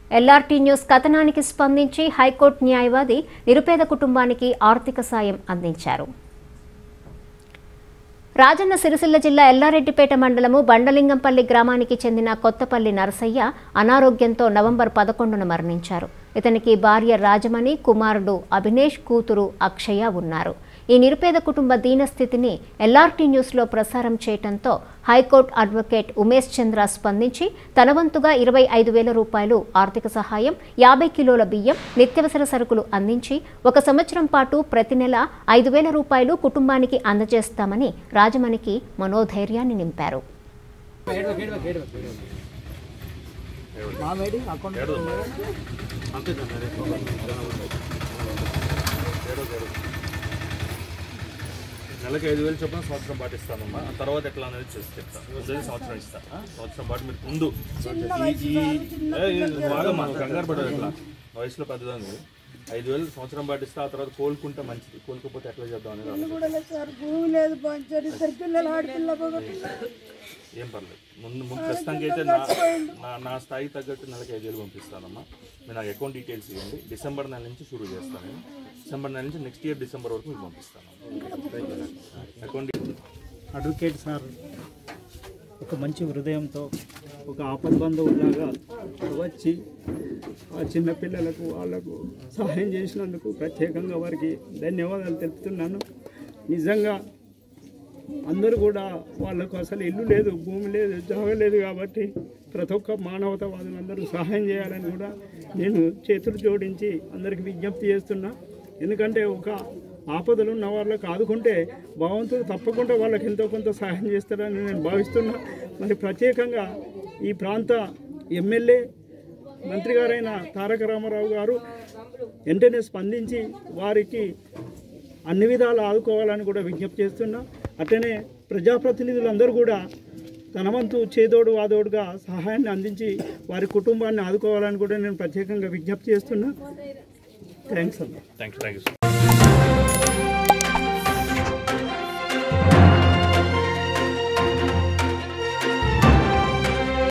LRT news కథనానికి స్పందించి high court న్యాయవాది నిరుపేద కుటుంబానికి ఆర్థిక సాయం అందించారు రాజన్న సిరిసిల్ల జిల్లా ఎల్లారెడ్డిపేట మండలము బండలింగంపల్లి గ్రామానికి చెందిన కొత్తపల్లి నరసయ్య అనారోగ్యంతో నవంబర్ పదకొండున మరణించారు ఇతనికి భార్య రాజమణి కుమారుడు అభినేష్ కూతురు అక్షయ ఉన్నారు ఈ నిరుపేద కుటుంబ దీనస్థితిని ఎల్ఆర్టీ న్యూస్లో ప్రసారం చేయడంతో హైకోర్టు అడ్వకేట్ ఉమేష్ చంద్ర స్పందించి తన వంతుగా ఇరవై ఐదు వేల రూపాయలు ఆర్థిక సహాయం యాభై కిలోల బియ్యం నిత్యవసర సరుకులు అందించి ఒక సంవత్సరం పాటు ప్రతి నెల ఐదు వేల రూపాయలు కుటుంబానికి అందజేస్తామని రాజమణికి మనోధైర్యాన్ని నింపారు నెలకి ఐదు వేలు చొప్పున సంవత్సరం పాటు ఇస్తానమ్మా ఆ తర్వాత ఎట్లా అనేది చేసి చెప్తా ముందు సంవత్సరం ఇస్తా ఆ? సంవత్సరం పాటు మీరు ముందు ఈ- ఈ ఏ, ఈ బాగా మా కంగారు పడదు ఎట్లా వయసులో పెద్దదాన్ని ఐదు వేలు సంవత్సరం పాటు ఇస్తా ఆ తర్వాత కోలుకుంటే మంచిది కోలుకోపోతే ఎట్లా చేద్దాం అనేది ఆలోచన. కూడా లేదు సార్ భూమి లేదు పంచారు ఇద్దరు పిల్లలు ఆడపిల్ల పోగొట్టిన ఏం పర్లేదు ముందు ముందు ప్రస్తుతానికి అయితే నా నా నా స్థాయికి తగ్గట్టు నెలకి ఐదు వేలు పంపిస్తానమ్మా మీరు నాకు అకౌంట్ డీటెయిల్స్ ఇవ్వండి డిసెంబర్ నెల నుంచి షురూ చేస్తాను నేను డిసెంబర్ నెల నుంచి నెక్స్ట్ ఇయర్ డిసెంబర్ వరకు మీకు పంపిస్తాను అకౌంట్ అడ్వకేట్ సార్ ఒక మంచి హృదయంతో ఒక ఆపద్ బంధువులాగా వచ్చి ఆ చిన్న పిల్లలకు వాళ్ళకు సహాయం చేసినందుకు ప్రత్యేకంగా వారికి ధన్యవాదాలు తెలుపుతున్నాను నిజంగా అందరూ కూడా వాళ్ళకు అసలు ఇల్లు లేదు భూమి లేదు జాగ లేదు కాబట్టి ప్రతి ఒక్క మానవతావాదులందరూ సహాయం చేయాలని కూడా నేను చేతులు జోడించి అందరికి విజ్ఞప్తి చేస్తున్నా ఎందుకంటే ఒక ఆపదలు ఉన్న వాళ్ళకు ఆదుకుంటే భగవంతుడు తప్పకుండా వాళ్ళకి ఎంతో కొంత సహాయం చేస్తారని నేను భావిస్తున్నా మరి ప్రత్యేకంగా ఈ ప్రాంత ఎమ్మెల్యే మంత్రి గారైన తారక రామారావు గారు వెంటనే స్పందించి వారికి అన్ని విధాలు ఆదుకోవాలని కూడా విజ్ఞప్తి చేస్తున్నా అట్లనే ప్రజాప్రతినిధులందరూ కూడా తన వంతు చేదోడు వాదోడుగా సహాయాన్ని అందించి వారి కుటుంబాన్ని ఆదుకోవాలని కూడా నేను ప్రత్యేకంగా విజ్ఞప్తి చేస్తున్నా థ్యాంక్స్ అన్న థ్యాంక్ యూ థ్యాంక్ యూ